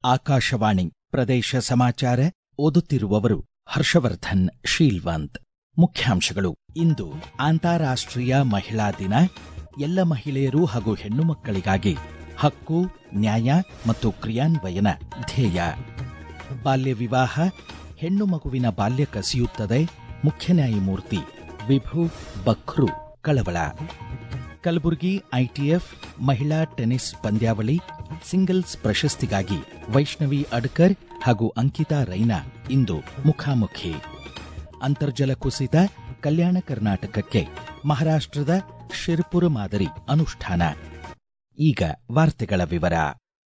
ಆಕಾಶವಾಣಿ ಪ್ರದೇಶ ಸಮಾಚಾರ ಓದುತ್ತಿರುವವರು ಹರ್ಷವರ್ಧನ್ ಶೀಲ್ವಂತ್ ಮುಖ್ಯಾಂಶಗಳು ಇಂದು ಅಂತಾರಾಷ್ಟ್ರೀಯ ಮಹಿಳಾ ದಿನ ಎಲ್ಲ ಮಹಿಳೆಯರು ಹಾಗೂ ಹೆಣ್ಣು ಮಕ್ಕಳಿಗಾಗಿ ಹಕ್ಕು ನ್ಯಾಯ ಮತ್ತು ಕ್ರಿಯಾನ್ವಯನ ಧ್ಯೇಯ ಬಾಲ್ಯ ವಿವಾಹ ಹೆಣ್ಣು ಮಗುವಿನ ಬಾಲ್ಯ ಕಸಿಯುತ್ತದೆ ಮುಖ್ಯ ನ್ಯಾಯಮೂರ್ತಿ ವಿಭು ಬಖ್ರು ಕಳವಳ ಕಲಬುರಗಿ ಐಟಿಎಫ್ ಮಹಿಳಾ ಟೆನಿಸ್ ಪಂದ್ಯಾವಳಿ ಸಿಂಗಲ್ಸ್ ಪ್ರಶಸ್ತಿಗಾಗಿ ವೈಷ್ಣವಿ ಅಡ್ಕರ್ ಹಾಗೂ ಅಂಕಿತಾ ರೈನಾ ಇಂದು ಮುಖಾಮುಖಿ ಅಂತರ್ಜಲ ಕುಸಿತ ಕಲ್ಯಾಣ ಕರ್ನಾಟಕಕ್ಕೆ ಮಹಾರಾಷ್ಟ್ರದ ಶಿರ್ಪುರ ಮಾದರಿ ಅನುಷ್ಠಾನ ಈಗ ವಾರ್ತೆಗಳ ವಿವರ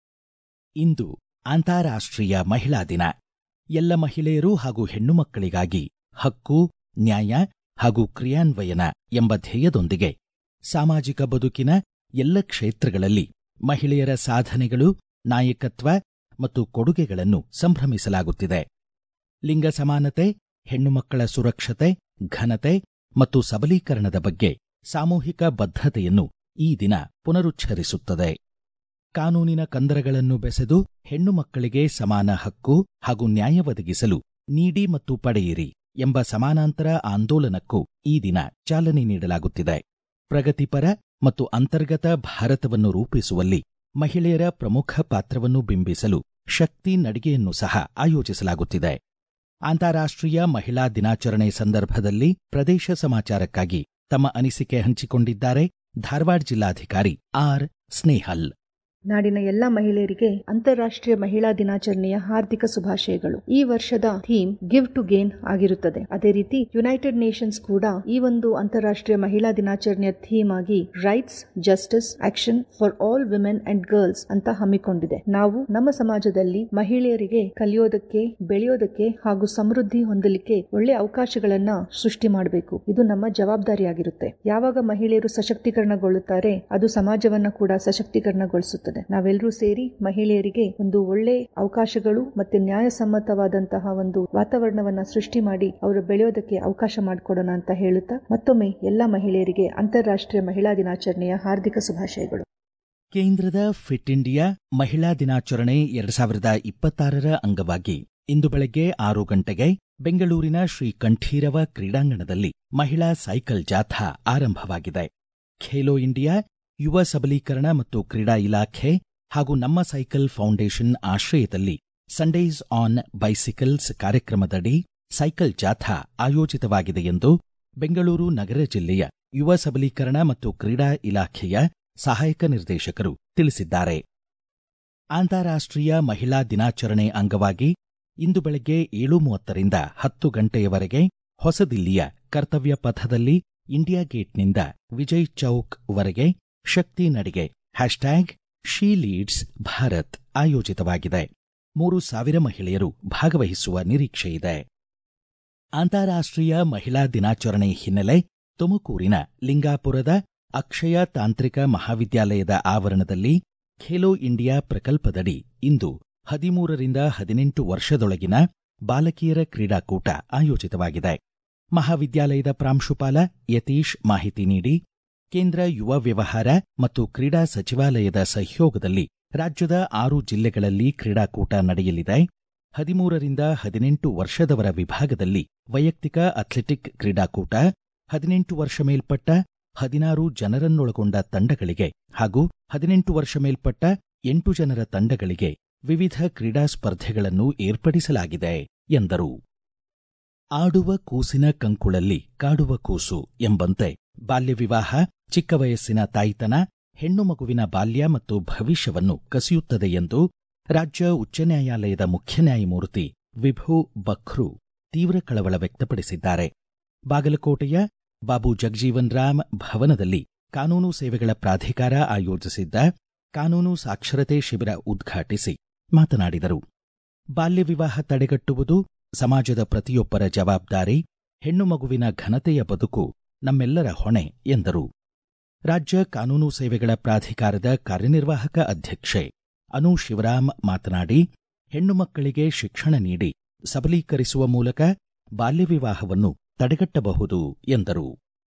ಇಂದು ಅಂತಾರಾಷ್ಟ್ರೀಯ ಮಹಿಳಾ ದಿನ ಎಲ್ಲ ಮಹಿಳೆಯರು ಹಾಗೂ ಹೆಣ್ಣು ಮಕ್ಕಳಿಗಾಗಿ ಹಕ್ಕು ನ್ಯಾಯ ಹಾಗೂ ಕ್ರಿಯಾನ್ವಯನ ಎಂಬ ಧ್ಯೇಯದೊಂದಿಗೆ ಸಾಮಾಜಿಕ ಬದುಕಿನ ಎಲ್ಲ ಕ್ಷೇತ್ರಗಳಲ್ಲಿ ಮಹಿಳೆಯರ ಸಾಧನೆಗಳು ನಾಯಕತ್ವ ಮತ್ತು ಕೊಡುಗೆಗಳನ್ನು ಸಂಭ್ರಮಿಸಲಾಗುತ್ತಿದೆ ಲಿಂಗ ಸಮಾನತೆ ಹೆಣ್ಣು ಮಕ್ಕಳ ಸುರಕ್ಷತೆ ಘನತೆ ಮತ್ತು ಸಬಲೀಕರಣದ ಬಗ್ಗೆ ಸಾಮೂಹಿಕ ಬದ್ಧತೆಯನ್ನು ಈ ದಿನ ಪುನರುಚ್ಛರಿಸುತ್ತದೆ ಕಾನೂನಿನ ಕಂದರಗಳನ್ನು ಬೆಸೆದು ಹೆಣ್ಣು ಮಕ್ಕಳಿಗೆ ಸಮಾನ ಹಕ್ಕು ಹಾಗೂ ನ್ಯಾಯ ಒದಗಿಸಲು ನೀಡಿ ಮತ್ತು ಪಡೆಯಿರಿ ಎಂಬ ಸಮಾನಾಂತರ ಆಂದೋಲನಕ್ಕೂ ಈ ದಿನ ಚಾಲನೆ ನೀಡಲಾಗುತ್ತಿದೆ ಪ್ರಗತಿಪರ ಮತ್ತು ಅಂತರ್ಗತ ಭಾರತವನ್ನು ರೂಪಿಸುವಲ್ಲಿ ಮಹಿಳೆಯರ ಪ್ರಮುಖ ಪಾತ್ರವನ್ನು ಬಿಂಬಿಸಲು ಶಕ್ತಿ ನಡಿಗೆಯನ್ನು ಸಹ ಆಯೋಜಿಸಲಾಗುತ್ತಿದೆ ಅಂತಾರಾಷ್ಟ್ರೀಯ ಮಹಿಳಾ ದಿನಾಚರಣೆ ಸಂದರ್ಭದಲ್ಲಿ ಪ್ರದೇಶ ಸಮಾಚಾರಕ್ಕಾಗಿ ತಮ್ಮ ಅನಿಸಿಕೆ ಹಂಚಿಕೊಂಡಿದ್ದಾರೆ ಧಾರವಾಡ ಜಿಲ್ಲಾಧಿಕಾರಿ ಆರ್ ಸ್ನೇಹಲ್ ನಾಡಿನ ಎಲ್ಲ ಮಹಿಳೆಯರಿಗೆ ಅಂತಾರಾಷ್ಟ್ರೀಯ ಮಹಿಳಾ ದಿನಾಚರಣೆಯ ಹಾರ್ದಿಕ ಶುಭಾಶಯಗಳು ಈ ವರ್ಷದ ಥೀಮ್ ಗಿವ್ ಟು ಗೇನ್ ಆಗಿರುತ್ತದೆ ಅದೇ ರೀತಿ ಯುನೈಟೆಡ್ ನೇಷನ್ಸ್ ಕೂಡ ಈ ಒಂದು ಅಂತಾರಾಷ್ಟ್ರೀಯ ಮಹಿಳಾ ದಿನಾಚರಣೆಯ ಥೀಮ್ ಆಗಿ rights justice action for all women and girls ಅಂತ ಹಮ್ಮಿಕೊಂಡಿದೆ ನಾವು ನಮ್ಮ ಸಮಾಜದಲ್ಲಿ ಮಹಿಳೆಯರಿಗೆ ಕಲಿಯೋದಕ್ಕೆ ಬೆಳೆಯೋದಕ್ಕೆ ಹಾಗೂ ಸಮೃದ್ಧಿ ಹೊಂದಲಿಕ್ಕೆ ಒಳ್ಳೆ ಅವಕಾಶಗಳನ್ನ ಸೃಷ್ಟಿ ಮಾಡಬೇಕು ಇದು ನಮ್ಮ ಜವಾಬ್ದಾರಿಯಾಗಿರುತ್ತೆ ಯಾವಾಗ ಮಹಿಳೆಯರು ಸಶಕ್ತೀಕರಣಗೊಳ್ಳುತ್ತಾರೆ ಅದು ಸಮಾಜವನ್ನ ಕೂಡ ಸಶಕ್ತೀಕರಣಗೊಳಿಸುತ್ತದೆ ನಾವೆಲ್ಲರೂ ಸೇರಿ ಮಹಿಳೆಯರಿಗೆ ಒಂದು ಒಳ್ಳೆ ಅವಕಾಶಗಳು ಮತ್ತೆ ನ್ಯಾಯಸಮ್ಮತವಾದಂತಹ ಒಂದು ವಾತಾವರಣವನ್ನ ಸೃಷ್ಟಿ ಮಾಡಿ ಅವರು ಬೆಳೆಯೋದಕ್ಕೆ ಅವಕಾಶ ಮಾಡಿಕೊಡೋಣ ಅಂತ ಹೇಳುತ್ತಾ ಮತ್ತೊಮ್ಮೆ ಎಲ್ಲ ಮಹಿಳೆಯರಿಗೆ ಅಂತಾರಾಷ್ಟ್ರೀಯ ಮಹಿಳಾ ದಿನಾಚರಣೆಯ ಹಾರ್ದಿಕ ಶುಭಾಶಯಗಳು ಕೇಂದ್ರದ ಫಿಟ್ ಇಂಡಿಯಾ ಮಹಿಳಾ ದಿನಾಚರಣೆ ಎರಡ್ ಸಾವಿರದ ಇಪ್ಪತ್ತಾರರ ಅಂಗವಾಗಿ ಇಂದು ಬೆಳಗ್ಗೆ ಆರು ಗಂಟೆಗೆ ಬೆಂಗಳೂರಿನ ಶ್ರೀ ಕಂಠೀರವ ಕ್ರೀಡಾಂಗಣದಲ್ಲಿ ಮಹಿಳಾ ಸೈಕಲ್ ಜಾಥಾ ಆರಂಭವಾಗಿದೆ ಖೇಲೋ ಇಂಡಿಯಾ ಯುವ ಸಬಲೀಕರಣ ಮತ್ತು ಕ್ರೀಡಾ ಇಲಾಖೆ ಹಾಗೂ ನಮ್ಮ ಸೈಕಲ್ ಫೌಂಡೇಶನ್ ಆಶ್ರಯದಲ್ಲಿ ಸಂಡೇಸ್ ಆನ್ ಬೈಸಿಕಲ್ಸ್ ಕಾರ್ಯಕ್ರಮದಡಿ ಸೈಕಲ್ ಜಾಥಾ ಆಯೋಜಿತವಾಗಿದೆ ಎಂದು ಬೆಂಗಳೂರು ನಗರ ಜಿಲ್ಲೆಯ ಯುವ ಸಬಲೀಕರಣ ಮತ್ತು ಕ್ರೀಡಾ ಇಲಾಖೆಯ ಸಹಾಯಕ ನಿರ್ದೇಶಕರು ತಿಳಿಸಿದ್ದಾರೆ ಅಂತಾರಾಷ್ಟ್ರೀಯ ಮಹಿಳಾ ದಿನಾಚರಣೆ ಅಂಗವಾಗಿ ಇಂದು ಬೆಳಗ್ಗೆ ಏಳು ಮೂವತ್ತರಿಂದ ಹತ್ತು ಗಂಟೆಯವರೆಗೆ ಹೊಸದಿಲ್ಲಿಯ ಕರ್ತವ್ಯ ಪಥದಲ್ಲಿ ಇಂಡಿಯಾ ಗೇಟ್ನಿಂದ ವಿಜಯ್ ಚೌಕ್ ವರೆಗೆ ಶಕ್ತಿ ನಡಿಗೆ ಹ್ಯಾಶ್ಟ್ಯಾಗ್ ಶಿ ಲೀಡ್ಸ್ ಭಾರತ್ ಆಯೋಜಿತವಾಗಿದೆ ಮೂರು ಸಾವಿರ ಮಹಿಳೆಯರು ಭಾಗವಹಿಸುವ ನಿರೀಕ್ಷೆಯಿದೆ ಅಂತಾರಾಷ್ಟ್ರೀಯ ಮಹಿಳಾ ದಿನಾಚರಣೆ ಹಿನ್ನೆಲೆ ತುಮಕೂರಿನ ಲಿಂಗಾಪುರದ ಅಕ್ಷಯ ತಾಂತ್ರಿಕ ಮಹಾವಿದ್ಯಾಲಯದ ಆವರಣದಲ್ಲಿ ಖೇಲೋ ಇಂಡಿಯಾ ಪ್ರಕಲ್ಪದಡಿ ಇಂದು ಹದಿಮೂರರಿಂದ ಹದಿನೆಂಟು ವರ್ಷದೊಳಗಿನ ಬಾಲಕಿಯರ ಕ್ರೀಡಾಕೂಟ ಆಯೋಜಿತವಾಗಿದೆ ಮಹಾವಿದ್ಯಾಲಯದ ಪ್ರಾಂಶುಪಾಲ ಯತೀಶ್ ಮಾಹಿತಿ ನೀಡಿ ಕೇಂದ್ರ ಯುವ ವ್ಯವಹಾರ ಮತ್ತು ಕ್ರೀಡಾ ಸಚಿವಾಲಯದ ಸಹಯೋಗದಲ್ಲಿ ರಾಜ್ಯದ ಆರು ಜಿಲ್ಲೆಗಳಲ್ಲಿ ಕ್ರೀಡಾಕೂಟ ನಡೆಯಲಿದೆ ಹದಿಮೂರರಿಂದ ಹದಿನೆಂಟು ವರ್ಷದವರ ವಿಭಾಗದಲ್ಲಿ ವೈಯಕ್ತಿಕ ಅಥ್ಲೆಟಿಕ್ ಕ್ರೀಡಾಕೂಟ ಹದಿನೆಂಟು ವರ್ಷ ಮೇಲ್ಪಟ್ಟ ಹದಿನಾರು ಜನರನ್ನೊಳಗೊಂಡ ತಂಡಗಳಿಗೆ ಹಾಗೂ ಹದಿನೆಂಟು ವರ್ಷ ಮೇಲ್ಪಟ್ಟ ಎಂಟು ಜನರ ತಂಡಗಳಿಗೆ ವಿವಿಧ ಕ್ರೀಡಾ ಸ್ಪರ್ಧೆಗಳನ್ನು ಏರ್ಪಡಿಸಲಾಗಿದೆ ಎಂದರು ಆಡುವ ಕೂಸಿನ ಕಂಕುಳಲ್ಲಿ ಕಾಡುವ ಕೂಸು ಎಂಬಂತೆ ಬಾಲ್ಯ ವಿವಾಹ ಚಿಕ್ಕ ವಯಸ್ಸಿನ ತಾಯ್ತನ ಹೆಣ್ಣು ಮಗುವಿನ ಬಾಲ್ಯ ಮತ್ತು ಭವಿಷ್ಯವನ್ನು ಕಸಿಯುತ್ತದೆ ಎಂದು ರಾಜ್ಯ ಉಚ್ಚ ನ್ಯಾಯಾಲಯದ ಮುಖ್ಯ ನ್ಯಾಯಮೂರ್ತಿ ವಿಭು ಬಖ್ರು ತೀವ್ರ ಕಳವಳ ವ್ಯಕ್ತಪಡಿಸಿದ್ದಾರೆ ಬಾಗಲಕೋಟೆಯ ಬಾಬು ಜಗಜೀವನ್ ರಾಮ್ ಭವನದಲ್ಲಿ ಕಾನೂನು ಸೇವೆಗಳ ಪ್ರಾಧಿಕಾರ ಆಯೋಜಿಸಿದ್ದ ಕಾನೂನು ಸಾಕ್ಷರತೆ ಶಿಬಿರ ಉದ್ಘಾಟಿಸಿ ಮಾತನಾಡಿದರು ಬಾಲ್ಯ ವಿವಾಹ ತಡೆಗಟ್ಟುವುದು ಸಮಾಜದ ಪ್ರತಿಯೊಬ್ಬರ ಜವಾಬ್ದಾರಿ ಹೆಣ್ಣು ಮಗುವಿನ ಘನತೆಯ ಬದುಕು ನಮ್ಮೆಲ್ಲರ ಹೊಣೆ ಎಂದರು ರಾಜ್ಯ ಕಾನೂನು ಸೇವೆಗಳ ಪ್ರಾಧಿಕಾರದ ಕಾರ್ಯನಿರ್ವಾಹಕ ಅಧ್ಯಕ್ಷೆ ಅನು ಶಿವರಾಮ್ ಮಾತನಾಡಿ ಹೆಣ್ಣು ಮಕ್ಕಳಿಗೆ ಶಿಕ್ಷಣ ನೀಡಿ ಸಬಲೀಕರಿಸುವ ಮೂಲಕ ಬಾಲ್ಯ ವಿವಾಹವನ್ನು ತಡೆಗಟ್ಟಬಹುದು ಎಂದರು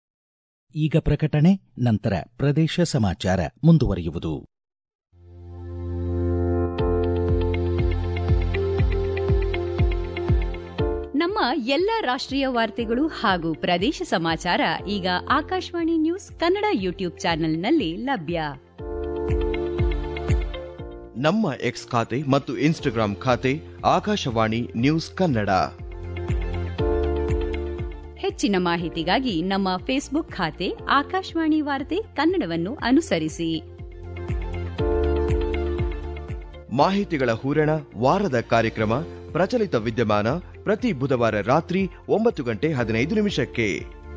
ಈಗ ಪ್ರಕಟಣೆ ನಂತರ ಪ್ರದೇಶ ಸಮಾಚಾರ ಮುಂದುವರಿಯುವುದು ನಮ್ಮ ಎಲ್ಲ ರಾಷ್ಟ್ರೀಯ ವಾರ್ತೆಗಳು ಹಾಗೂ ಪ್ರದೇಶ ಸಮಾಚಾರ ಈಗ ಆಕಾಶವಾಣಿ ನ್ಯೂಸ್ ಕನ್ನಡ ಯೂಟ್ಯೂಬ್ ಚಾನೆಲ್ನಲ್ಲಿ ಲಭ್ಯ ನಮ್ಮ ಎಕ್ಸ್ ಖಾತೆ ಮತ್ತು ಇನ್ಸ್ಟಾಗ್ರಾಂ ಖಾತೆ ಆಕಾಶವಾಣಿ ನ್ಯೂಸ್ ಕನ್ನಡ ಹೆಚ್ಚಿನ ಮಾಹಿತಿಗಾಗಿ ನಮ್ಮ ಫೇಸ್ಬುಕ್ ಖಾತೆ ಆಕಾಶವಾಣಿ ವಾರ್ತೆ ಕನ್ನಡವನ್ನು ಅನುಸರಿಸಿ ಮಾಹಿತಿಗಳ ಹೂರಣ ವಾರದ ಕಾರ್ಯಕ್ರಮ ಪ್ರಚಲಿತ ವಿದ್ಯಮಾನ ಪ್ರತಿ ಬುಧವಾರ ರಾತ್ರಿ ಒಂಬತ್ತು ಗಂಟೆ ಹದಿನೈದು ನಿಮಿಷಕ್ಕೆ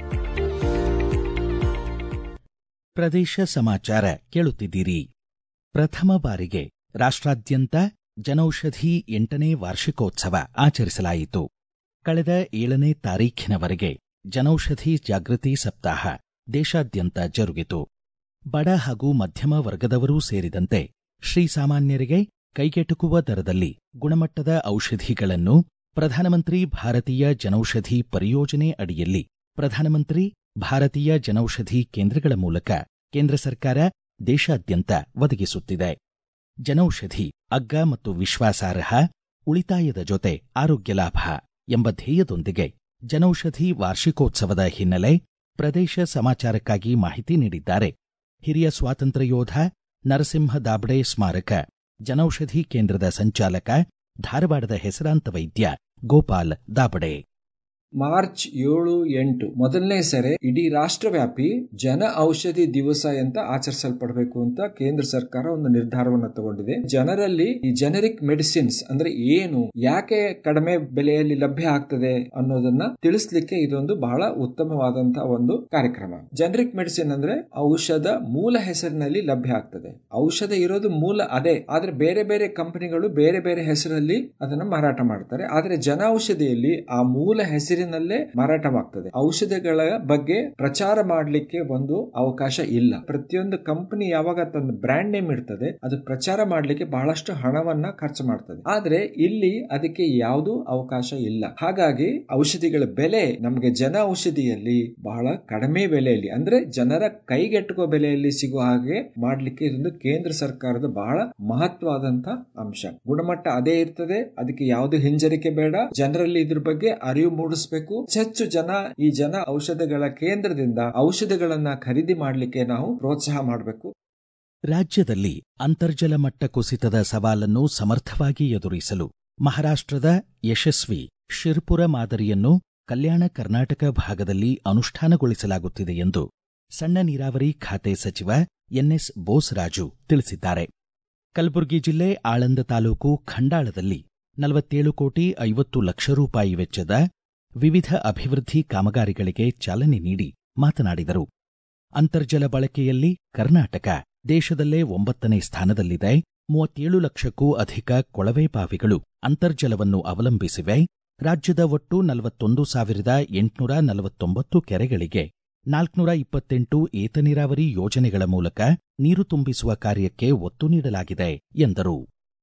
ಪ್ರದೇಶ ಸಮಾಚಾರ ಕೇಳುತ್ತಿದ್ದೀರಿ ಪ್ರಥಮ ಬಾರಿಗೆ ರಾಷ್ಟ್ರಾದ್ಯಂತ ಜನೌಷಧಿ ಎಂಟನೇ ವಾರ್ಷಿಕೋತ್ಸವ ಆಚರಿಸಲಾಯಿತು ಕಳೆದ ಏಳನೇ ತಾರೀಖಿನವರೆಗೆ ಜನೌಷಧಿ ಜಾಗೃತಿ ಸಪ್ತಾಹ ದೇಶಾದ್ಯಂತ ಜರುಗಿತು ಬಡ ಹಾಗೂ ಮಧ್ಯಮ ವರ್ಗದವರೂ ಸೇರಿದಂತೆ ಶ್ರೀಸಾಮಾನ್ಯರಿಗೆ ಕೈಗೆಟುಕುವ ದರದಲ್ಲಿ ಗುಣಮಟ್ಟದ ಔಷಧಿಗಳನ್ನು ಪ್ರಧಾನಮಂತ್ರಿ ಭಾರತೀಯ ಜನೌಷಧಿ ಪರಿಯೋಜನೆ ಅಡಿಯಲ್ಲಿ ಪ್ರಧಾನಮಂತ್ರಿ ಭಾರತೀಯ ಜನೌಷಧಿ ಕೇಂದ್ರಗಳ ಮೂಲಕ ಕೇಂದ್ರ ಸರ್ಕಾರ ದೇಶಾದ್ಯಂತ ಒದಗಿಸುತ್ತಿದೆ ಜನೌಷಧಿ ಅಗ್ಗ ಮತ್ತು ವಿಶ್ವಾಸಾರ್ಹ ಉಳಿತಾಯದ ಜೊತೆ ಆರೋಗ್ಯ ಲಾಭ ಎಂಬ ಧ್ಯೇಯದೊಂದಿಗೆ ಜನೌಷಧಿ ವಾರ್ಷಿಕೋತ್ಸವದ ಹಿನ್ನೆಲೆ ಪ್ರದೇಶ ಸಮಾಚಾರಕ್ಕಾಗಿ ಮಾಹಿತಿ ನೀಡಿದ್ದಾರೆ ಹಿರಿಯ ಸ್ವಾತಂತ್ರ್ಯ ಯೋಧ ನರಸಿಂಹ ದಾಬಡೆ ಸ್ಮಾರಕ ಜನೌಷಧಿ ಕೇಂದ್ರದ ಸಂಚಾಲಕ ಧಾರವಾಡದ ಹೆಸರಾಂತ ವೈದ್ಯ ಗೋಪಾಲ್ ದಾಬಡೆ ಮಾರ್ಚ್ ಏಳು ಎಂಟು ಮೊದಲನೇ ಸರಿ ಇಡೀ ರಾಷ್ಟ್ರವ್ಯಾಪಿ ಜನ ಔಷಧಿ ದಿವಸ ಅಂತ ಆಚರಿಸಲ್ಪಡಬೇಕು ಅಂತ ಕೇಂದ್ರ ಸರ್ಕಾರ ಒಂದು ನಿರ್ಧಾರವನ್ನು ತಗೊಂಡಿದೆ ಜನರಲ್ಲಿ ಈ ಜನರಿಕ್ ಮೆಡಿಸಿನ್ಸ್ ಅಂದ್ರೆ ಏನು ಯಾಕೆ ಕಡಿಮೆ ಬೆಲೆಯಲ್ಲಿ ಲಭ್ಯ ಆಗ್ತದೆ ಅನ್ನೋದನ್ನ ತಿಳಿಸ್ಲಿಕ್ಕೆ ಇದೊಂದು ಬಹಳ ಉತ್ತಮವಾದಂತಹ ಒಂದು ಕಾರ್ಯಕ್ರಮ ಜನರಿಕ್ ಮೆಡಿಸಿನ್ ಅಂದ್ರೆ ಔಷಧ ಮೂಲ ಹೆಸರಿನಲ್ಲಿ ಲಭ್ಯ ಆಗ್ತದೆ ಔಷಧ ಇರೋದು ಮೂಲ ಅದೇ ಆದ್ರೆ ಬೇರೆ ಬೇರೆ ಕಂಪನಿಗಳು ಬೇರೆ ಬೇರೆ ಹೆಸರಲ್ಲಿ ಅದನ್ನ ಮಾರಾಟ ಮಾಡ್ತಾರೆ ಆದ್ರೆ ಜನ ಔಷಧಿಯಲ್ಲಿ ಆ ಮೂಲ ಹೆಸರು ನಲ್ಲೇ ಮಾರಾಟವಾಗ್ತದೆ ಔಷಧಿಗಳ ಬಗ್ಗೆ ಪ್ರಚಾರ ಮಾಡಲಿಕ್ಕೆ ಒಂದು ಅವಕಾಶ ಇಲ್ಲ ಪ್ರತಿಯೊಂದು ಕಂಪನಿ ಯಾವಾಗ ತನ್ನ ಬ್ರ್ಯಾಂಡ್ ನೇಮ್ ಇರ್ತದೆ ಅದು ಪ್ರಚಾರ ಮಾಡಲಿಕ್ಕೆ ಬಹಳಷ್ಟು ಹಣವನ್ನ ಖರ್ಚು ಮಾಡ್ತದೆ ಆದ್ರೆ ಇಲ್ಲಿ ಅದಕ್ಕೆ ಯಾವುದೂ ಅವಕಾಶ ಇಲ್ಲ ಹಾಗಾಗಿ ಔಷಧಿಗಳ ಬೆಲೆ ನಮಗೆ ಜನ ಔಷಧಿಯಲ್ಲಿ ಬಹಳ ಕಡಿಮೆ ಬೆಲೆಯಲ್ಲಿ ಅಂದ್ರೆ ಜನರ ಕೈಗೆಟುಕುವ ಬೆಲೆಯಲ್ಲಿ ಸಿಗುವ ಹಾಗೆ ಮಾಡ್ಲಿಕ್ಕೆ ಇದೊಂದು ಕೇಂದ್ರ ಸರ್ಕಾರದ ಬಹಳ ಮಹತ್ವವಾದಂತ ಅಂಶ ಗುಣಮಟ್ಟ ಅದೇ ಇರ್ತದೆ ಅದಕ್ಕೆ ಯಾವುದು ಹಿಂಜರಿಕೆ ಬೇಡ ಜನರಲ್ಲಿ ಇದ್ರ ಬಗ್ಗೆ ಅರಿವು ಮೂಡಿಸ ಹೆಚ್ಚು ಜನ ಈ ಜನ ಔಷಧಗಳ ಕೇಂದ್ರದಿಂದ ಔಷಧಗಳನ್ನ ಖರೀದಿ ಮಾಡಲಿಕ್ಕೆ ನಾವು ಪ್ರೋತ್ಸಾಹ ಮಾಡಬೇಕು ರಾಜ್ಯದಲ್ಲಿ ಅಂತರ್ಜಲ ಮಟ್ಟ ಕುಸಿತದ ಸವಾಲನ್ನು ಸಮರ್ಥವಾಗಿ ಎದುರಿಸಲು ಮಹಾರಾಷ್ಟ್ರದ ಯಶಸ್ವಿ ಶಿರ್ಪುರ ಮಾದರಿಯನ್ನು ಕಲ್ಯಾಣ ಕರ್ನಾಟಕ ಭಾಗದಲ್ಲಿ ಅನುಷ್ಠಾನಗೊಳಿಸಲಾಗುತ್ತಿದೆ ಎಂದು ಸಣ್ಣ ನೀರಾವರಿ ಖಾತೆ ಸಚಿವ ಎನ್ಎಸ್ ಬೋಸರಾಜು ತಿಳಿಸಿದ್ದಾರೆ ಕಲಬುರಗಿ ಜಿಲ್ಲೆ ಆಳಂದ ತಾಲೂಕು ಖಂಡಾಳದಲ್ಲಿ ನಲವತ್ತೇಳು ಕೋಟಿ ಐವತ್ತು ಲಕ್ಷ ರೂಪಾಯಿ ವೆಚ್ಚದ ವಿವಿಧ ಅಭಿವೃದ್ಧಿ ಕಾಮಗಾರಿಗಳಿಗೆ ಚಾಲನೆ ನೀಡಿ ಮಾತನಾಡಿದರು ಅಂತರ್ಜಲ ಬಳಕೆಯಲ್ಲಿ ಕರ್ನಾಟಕ ದೇಶದಲ್ಲೇ ಒಂಬತ್ತನೇ ಸ್ಥಾನದಲ್ಲಿದೆ ಮೂವತ್ತೇಳು ಲಕ್ಷಕ್ಕೂ ಅಧಿಕ ಕೊಳವೆ ಬಾವಿಗಳು ಅಂತರ್ಜಲವನ್ನು ಅವಲಂಬಿಸಿವೆ ರಾಜ್ಯದ ಒಟ್ಟು ನಲವತ್ತೊಂದು ಸಾವಿರದ ಎಂಟುನೂರ ನಲವತ್ತೊಂಬತ್ತು ಕೆರೆಗಳಿಗೆ ನಾಲ್ಕುನೂರ ಇಪ್ಪತ್ತೆಂಟು ಏತ ನೀರಾವರಿ ಯೋಜನೆಗಳ ಮೂಲಕ ನೀರು ತುಂಬಿಸುವ ಕಾರ್ಯಕ್ಕೆ ಒತ್ತು ನೀಡಲಾಗಿದೆ ಎಂದರು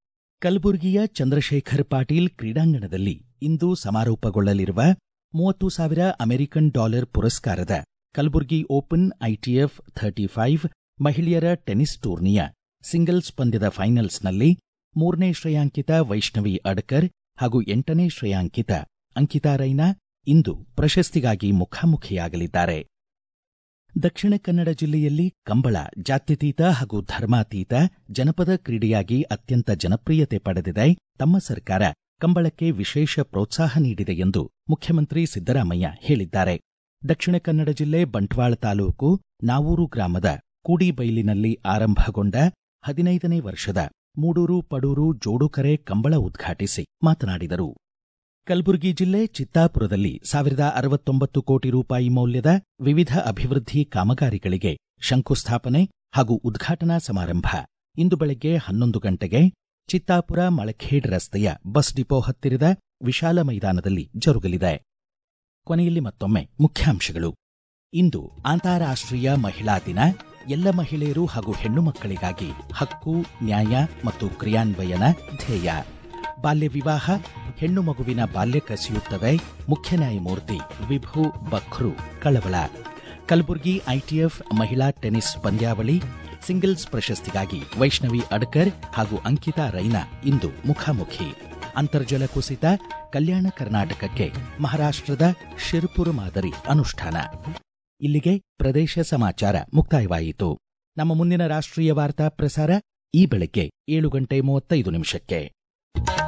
ಕಲಬುರಗಿಯ ಚಂದ್ರಶೇಖರ್ ಪಾಟೀಲ್ ಕ್ರೀಡಾಂಗಣದಲ್ಲಿ ಇಂದು ಸಮಾರೋಪಗೊಳ್ಳಲಿರುವ ಮೂವತ್ತು ಸಾವಿರ ಅಮೆರಿಕನ್ ಡಾಲರ್ ಪುರಸ್ಕಾರದ Kalaburagi open ITF thirty five ಮಹಿಳೆಯರ ಟೆನಿಸ್ ಟೂರ್ನಿಯ ಸಿಂಗಲ್ಸ್ ಪಂದ್ಯದ ಫೈನಲ್ಸ್ನಲ್ಲಿ ಮೂರನೇ ಶ್ರೇಯಾಂಕಿತ ವೈಷ್ಣವಿ ಅಡ್ಕರ್ ಹಾಗೂ ಎಂಟನೇ ಶ್ರೇಯಾಂಕಿತ ಅಂಕಿತಾ ರೈನಾ ಇಂದು ಪ್ರಶಸ್ತಿಗಾಗಿ ಮುಖಾಮುಖಿಯಾಗಲಿದ್ದಾರೆ ದಕ್ಷಿಣ ಕನ್ನಡ ಜಿಲ್ಲೆಯಲ್ಲಿ ಕಂಬಳ ಜಾತ್ಯತೀತ ಹಾಗೂ ಧರ್ಮಾತೀತ ಜನಪದ ಕ್ರೀಡೆಯಾಗಿ ಅತ್ಯಂತ ಜನಪ್ರಿಯತೆ ಪಡೆದಿದೆ ತಮ್ಮ ಸರ್ಕಾರ ಕಂಬಳಕ್ಕೆ ವಿಶೇಷ ಪ್ರೋತ್ಸಾಹ ನೀಡಿದೆ ಎಂದು ಮುಖ್ಯಮಂತ್ರಿ ಸಿದ್ದರಾಮಯ್ಯ ಹೇಳಿದ್ದಾರೆ ದಕ್ಷಿಣ ಕನ್ನಡ ಜಿಲ್ಲೆ ಬಂಟ್ವಾಳ ತಾಲೂಕು ನಾವೂರು ಗ್ರಾಮದ ಕೂಡಿಬೈಲಿನಲ್ಲಿ ಆರಂಭಗೊಂಡ ಹದಿನೈದನೇ ವರ್ಷದ ಮೂಡೂರು ಪಡೂರು ಜೋಡುಕರೆ ಕಂಬಳ ಉದ್ಘಾಟಿಸಿ ಮಾತನಾಡಿದರು ಕಲಬುರಗಿ ಜಿಲ್ಲೆ ಚಿತ್ತಾಪುರದಲ್ಲಿ ಸಾವಿರದ ಅರವತ್ತೊಂಬತ್ತು ಕೋಟಿ ರೂಪಾಯಿ ಮೌಲ್ಯದ ವಿವಿಧ ಅಭಿವೃದ್ಧಿ ಕಾಮಗಾರಿಗಳಿಗೆ ಶಂಕುಸ್ಥಾಪನೆ ಹಾಗೂ ಉದ್ಘಾಟನಾ ಸಮಾರಂಭ ಇಂದು ಬೆಳಗ್ಗೆ ಹನ್ನೊಂದು ಗಂಟೆಗೆ ಚಿತ್ತಾಪುರ ಮಳಖೇಡ್ ರಸ್ತೆಯ ಬಸ್ ಡಿಪೋ ಹತ್ತಿರದ ವಿಶಾಲ ಮೈದಾನದಲ್ಲಿ ಜರುಗಲಿದೆ ಕೊನೆಯಲ್ಲಿ ಮತ್ತೊಮ್ಮೆ ಮುಖ್ಯಾಂಶಗಳು ಇಂದು ಅಂತಾರಾಷ್ಟ್ರೀಯ ಮಹಿಳಾ ದಿನ ಎಲ್ಲ ಮಹಿಳೆಯರು ಹಾಗೂ ಹೆಣ್ಣು ಮಕ್ಕಳಿಗಾಗಿ ಹಕ್ಕು ನ್ಯಾಯ ಮತ್ತು ಕ್ರಿಯಾನ್ವಯನ ಧ್ಯೇಯ ಬಾಲ್ಯ ವಿವಾಹ ಹೆಣ್ಣು ಮಗುವಿನ ಬಾಲ್ಯ ಕಸಿಯುತ್ತದೆ ಮುಖ್ಯ ನ್ಯಾಯಮೂರ್ತಿ ವಿಭು ಬಖ್ರು ಕಳವಳ ಕಲಬುರಗಿ ಐಟಿಎಫ್ ಮಹಿಳಾ ಟೆನಿಸ್ ಪಂದ್ಯಾವಳಿ ಸಿಂಗಲ್ಸ್ ಪ್ರಶಸ್ತಿಗಾಗಿ ವೈಷ್ಣವಿ ಅಡ್ಕರ್ ಹಾಗೂ ಅಂಕಿತಾ ರೈನಾ ಇಂದು ಮುಖಾಮುಖಿ ಅಂತರ್ಜಲ ಕುಸಿತ ಕಲ್ಯಾಣ ಕರ್ನಾಟಕಕ್ಕೆ ಮಹಾರಾಷ್ಟ್ರದ ಶಿರ್ಪುರ ಮಾದರಿ ಅನುಷ್ಠಾನ ಇಲ್ಲಿಗೆ ಪ್ರದೇಶ ಸಮಾಚಾರ ಮುಕ್ತಾಯವಾಯಿತು ನಮ್ಮ ಮುಂದಿನ ರಾಷ್ಟ್ರೀಯ ವಾರ್ತಾ ಪ್ರಸಾರ ಈ ಬೆಳಗ್ಗೆ ಏಳು ಗಂಟೆ ಮೂವತ್ತೈದು ನಿಮಿಷಕ್ಕೆ